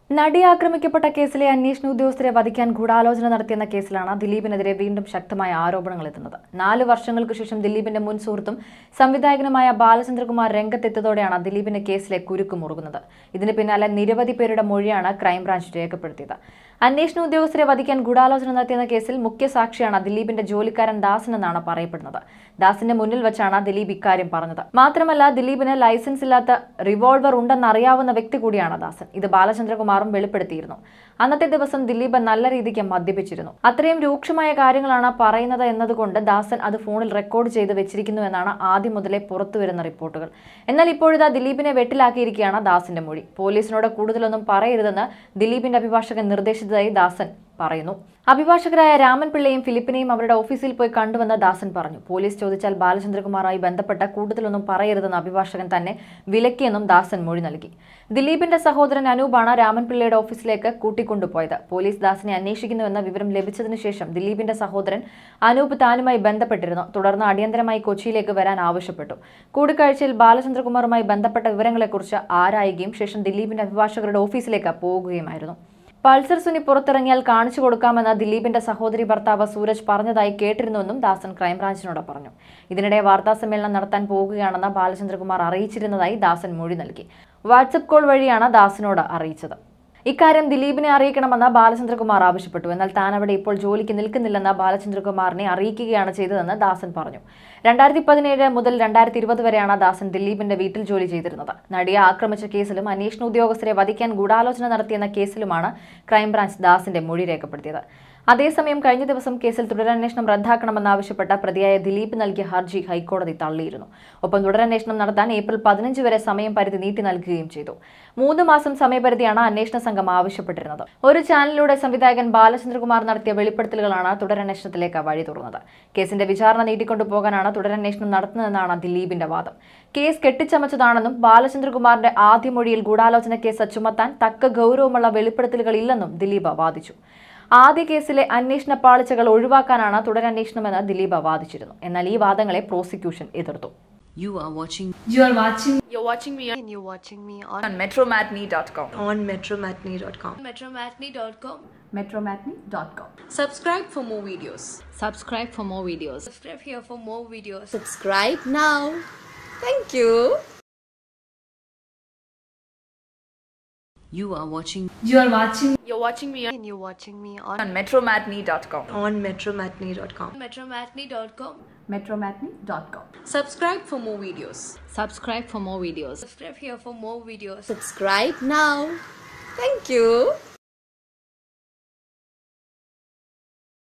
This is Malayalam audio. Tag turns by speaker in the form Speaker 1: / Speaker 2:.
Speaker 1: നടി ആക്രമിക്കപ്പെട്ട കേസിലെ അന്വേഷണ ഉദ്യോഗസ്ഥരെ വധിക്കാൻ ഗൂഢാലോചന നടത്തിയെന്ന കേസിലാണ് ദിലീപിനെതിരെ വീണ്ടും ശക്തമായ ആരോപണങ്ങൾ എത്തുന്നത് നാല് വർഷങ്ങൾക്ക് ശേഷം ദിലീപിന്റെ മുൻ സുഹൃത്തും സംവിധായകനുമായ ബാലചന്ദ്രകുമാർ രംഗത്തെത്തിയതോടെയാണ് ദിലീപിന്റെ കേസിലെ കുരുക്ക് മുറുകുന്നത് ഇതിന് പിന്നാലെ നിരവധി പേരുടെ മൊഴിയാണ് ക്രൈംബ്രാഞ്ച് രേഖപ്പെടുത്തിയത് അന്വേഷണ ഉദ്യോഗസ്ഥരെ വധിക്കാൻ ഗൂഢാലോചന നടത്തിയെന്ന കേസിൽ മുഖ്യ സാക്ഷിയാണ് ദിലീപിന്റെ ജോലിക്കാരൻ ദാസൻ എന്നാണ് പറയപ്പെടുന്നത് ദാസിന്റെ മുന്നിൽ വെച്ചാണ് ദിലീപ് ഇക്കാര്യം പറഞ്ഞത് മാത്രമല്ല ദിലീപിന് ലൈസൻസ് ഇല്ലാത്ത റിവോൾവർ ഉണ്ടെന്നറിയാവുന്ന വ്യക്തി കൂടിയാണ് ദാസൻ ഇത് ബാലചന്ദ്രകുമാറും വെളിപ്പെടുത്തിയിരുന്നു അന്നത്തെ ദിവസം ദിലീപ് നല്ല രീതിക്ക് മദ്യപിച്ചിരുന്നു അത്രയും രൂക്ഷമായ കാര്യങ്ങളാണ് പറയുന്നത് എന്നതുകൊണ്ട് ദാസൻ അത് ഫോണിൽ റെക്കോർഡ് ചെയ്ത് വെച്ചിരിക്കുന്നു എന്നാണ് ആദ്യം മുതലേ പുറത്തുവരുന്ന റിപ്പോർട്ടുകൾ എന്നാൽ ഇപ്പോഴിതാ ദിലീപിനെ വെട്ടിലാക്കിയിരിക്കുകയാണ് ദാസിന്റെ മൊഴി പോലീസിനോട് കൂടുതലൊന്നും പറയരുതെന്ന് ദിലീപിന്റെ അഭിഭാഷകൻ നിർദ്ദേശിച്ചതായി ദാസൻ പറയുന്നു അഭിഭാഷകരായ രാമൻ പിള്ളയും ഫിലിപ്പിനെയും അവരുടെ ഓഫീസിൽ പോയി കണ്ടുവെന്ന് ദാസൻ പറഞ്ഞു പോലീസ് ചോദിച്ചാൽ ബാലചന്ദ്രകുമാറുമായി ബന്ധപ്പെട്ട കൂടുതലൊന്നും പറയരുതെന്ന് അഭിഭാഷകൻ തന്നെ വിലക്കിയെന്നും ദാസൻ മൊഴി നൽകി ദിലീപിന്റെ സഹോദരൻ അനൂപാണ് രാമൻ പിള്ളയുടെ ഓഫീസിലേക്ക് കൂട്ടിക്കൊണ്ടുപോയത് പോലീസ് ദാസിനെ അന്വേഷിക്കുന്നുവെന്ന വിവരം ലഭിച്ചതിനു ശേഷം ദിലീപിന്റെ സഹോദരൻ അനൂപ് താനുമായി ബന്ധപ്പെട്ടിരുന്നു തുടർന്ന് അടിയന്തരമായി കൊച്ചിയിലേക്ക് വരാൻ ആവശ്യപ്പെട്ടു കൂടിക്കാഴ്ചയിൽ ബാലചന്ദ്രകുമാറുമായി ബന്ധപ്പെട്ട വിവരങ്ങളെക്കുറിച്ച് ആരായുകയും ശേഷം ദിലീപിന്റെ അഭിഭാഷകരുടെ ഓഫീസിലേക്ക് പോകുകയുമായിരുന്നു പൾസർ സുനി പുറത്തിറങ്ങിയാൽ കാണിച്ചു കൊടുക്കാമെന്ന് ദിലീപിന്റെ സഹോദരി ഭർത്താവ് സൂരജ് പറഞ്ഞതായി കേട്ടിരുന്നുവെന്നും ദാസൻ ക്രൈംബ്രാഞ്ചിനോട് പറഞ്ഞു ഇതിനിടെ വാർത്താസമ്മേളനം നടത്താൻ പോകുകയാണെന്ന് ബാലചന്ദ്രകുമാർ അറിയിച്ചിരുന്നതായി ദാസൻ മൊഴി നൽകി വാട്സപ്പ് കോൾ വഴിയാണ് ദാസനോട് അറിയിച്ചത് ഇക്കാര്യം ദിലീപിനെ അറിയിക്കണമെന്ന് ബാലചന്ദ്രകുമാർ ആവശ്യപ്പെട്ടു എന്നാൽ താൻ അവിടെ ഇപ്പോൾ ജോലിക്ക് നിൽക്കുന്നില്ലെന്ന് ബാലചന്ദ്രകുമാറിനെ അറിയിക്കുകയാണ് ചെയ്തതെന്ന് ദാസൻ പറഞ്ഞു രണ്ടായിരത്തി പതിനേഴ് മുതൽ രണ്ടായിരത്തി ഇരുപത് വരെയാണ് ദാസൻ ദിലീപിന്റെ വീട്ടിൽ ജോലി ചെയ്തിരുന്നത് നടിയെ ആക്രമിച്ച കേസിലും അന്വേഷണ ഉദ്യോഗസ്ഥരെ വധിക്കാൻ ഗൂഢാലോചന നടത്തിയെന്ന കേസിലുമാണ് ക്രൈംബ്രാഞ്ച് ദാസിന്റെ മൊഴി രേഖപ്പെടുത്തിയത് അതേസമയം കഴിഞ്ഞ ദിവസം കേസിൽ തുടരന്വേഷണം റദ്ദാക്കണമെന്നാവശ്യപ്പെട്ട പ്രതിയായ ദിലീപ് നൽകിയ ഹർജി ഹൈക്കോടതി തള്ളിയിരുന്നു ഒപ്പം തുടരന്വേഷണം നടത്താൻ ഏപ്രിൽ പതിനഞ്ച് വരെ സമയം പരിധി നീട്ടി നൽകുകയും ചെയ്തു മൂന്ന് മാസം സമയപരിധിയാണ് അന്വേഷണ സംഘം ആവശ്യപ്പെട്ടിരുന്നത് ഒരു ചാനലിലൂടെ സംവിധായകൻ ബാലചന്ദ്രകുമാർ നടത്തിയ വെളിപ്പെടുത്തലുകളാണ് തുടരന്വേഷണത്തിലേക്ക് വഴി തുറന്നത് കേസിന്റെ വിചാരണ നീട്ടിക്കൊണ്ടുപോകാനാണ് തുടരന്വേഷണം നടത്തുന്നതെന്നാണ് ദിലീപിന്റെ വാദം കേസ് കെട്ടിച്ചമച്ചതാണെന്നും ബാലചന്ദ്രകുമാറിന്റെ ആദ്യ മൊഴിയിൽ ഗൂഢാലോചന കേസ് ചുമത്താൻ തക്ക ഗൗരവമുള്ള വെളിപ്പെടുത്തലുകളില്ലെന്നും ദിലീപ് വാദിച്ചു ആദ്യ കേസിലെ അന്വേഷണ പാളിച്ചകൾ ഒഴിവാക്കാനാണ് തുടരന്വേഷണമെന്ന് ദിലീപ് വാദിച്ചിരുന്നു എന്നാൽ ഈ വാദങ്ങളെ പ്രോസിക്യൂഷൻ എതിർത്തു
Speaker 2: You are watching
Speaker 3: You are watching
Speaker 4: You're watching me on
Speaker 5: and you're watching me on,
Speaker 1: on metromatney.com
Speaker 5: on metromatney.com.
Speaker 4: metromatney.com.
Speaker 1: metromatney.com
Speaker 4: Subscribe for more videos.
Speaker 2: subscribe for more videos.
Speaker 4: Subscribe here for more videos.
Speaker 5: Subscribe now. Thank you.
Speaker 2: You are watching
Speaker 3: You are watching
Speaker 4: You're watching me on
Speaker 5: And you're watching me on,
Speaker 1: on metromatney.com
Speaker 5: on metromatney.com.
Speaker 4: metromatney.com.
Speaker 1: metromatney.com
Speaker 4: Subscribe for more videos.
Speaker 2: subscribe for more videos.
Speaker 4: Subscribe here for more videos.
Speaker 5: Subscribe now. Thank you.